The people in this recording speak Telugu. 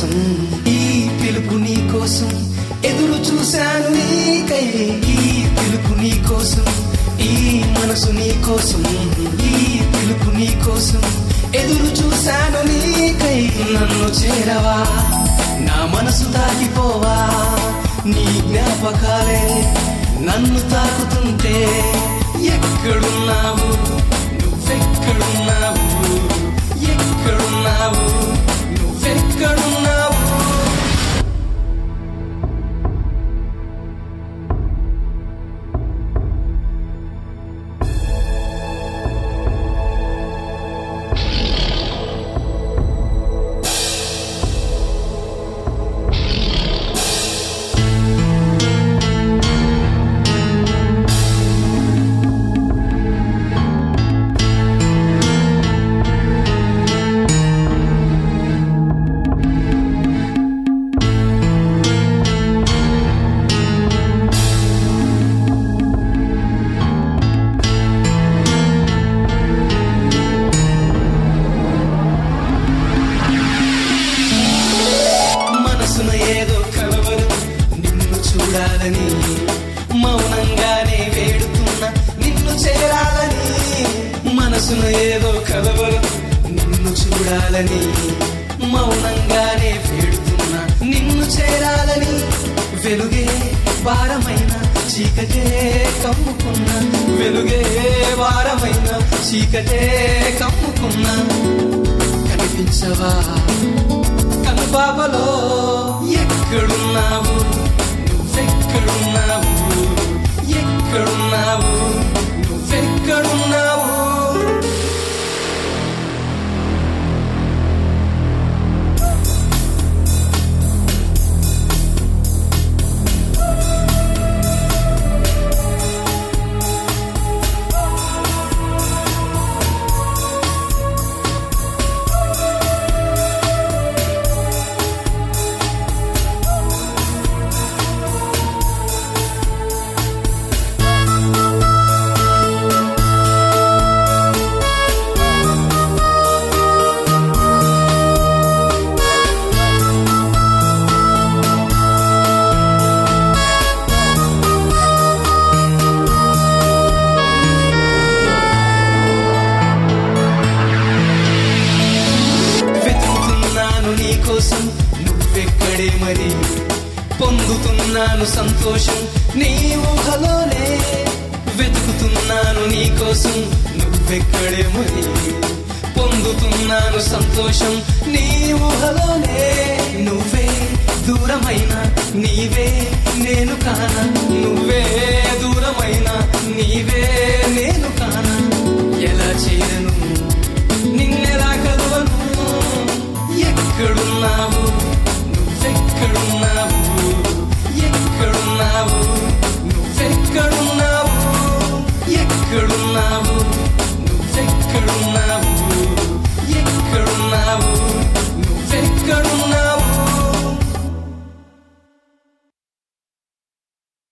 కోసం ఈ పిలుపు నీ కోసం ఎదురు చూశాను నీకై ఈ పిలుపు నీ కోసం ఈ మనసు నీ కోసం ఈ పిలుపు నీ కోసం ఎదురు చూశాను నీకై నన్ను చేరవా నా మనసు తాకిపోవా నీ జ్ఞాపకాలే నన్ను తాకుతుంటే ఎక్కడున్నావు నువ్వెక్కడున్నావు ఎక్కడున్నావు నువ్వెక్కడున్నావు మనసున ఏదో కలవరు నిన్ను చూడాలని మౌనంగానే వేడుతున్నా నిన్ను చేరాలని మనసున ఏదో కలవరు నిన్ను చూడాలని మౌనంగానే వేడుతున్నా నిన్ను చేరాలని వెలుగే భారమైన చీకటే కమ్ముకున్నా వెలుగే భారమైన చీకటే కమ్ముకున్నా కనిపించవా కనుపాపలో ఎక్కడున్నావు నువ్వెక్కడున్నావు ఎక్కడున్నావు నువ్వెక్కడున్నావు వెతుకుతున్నాను నీ కోసం నువ్వెక్కడే మరి పొందుతున్నాను సంతోషం నీ ఊహలోనే వెతుకుతున్నాను నీ కోసం నువ్వెక్కడే మరి పొందుతున్నాను సంతోషం నీ ఊహలోనే నువ్వే దూరమైన నీవే నేను కాన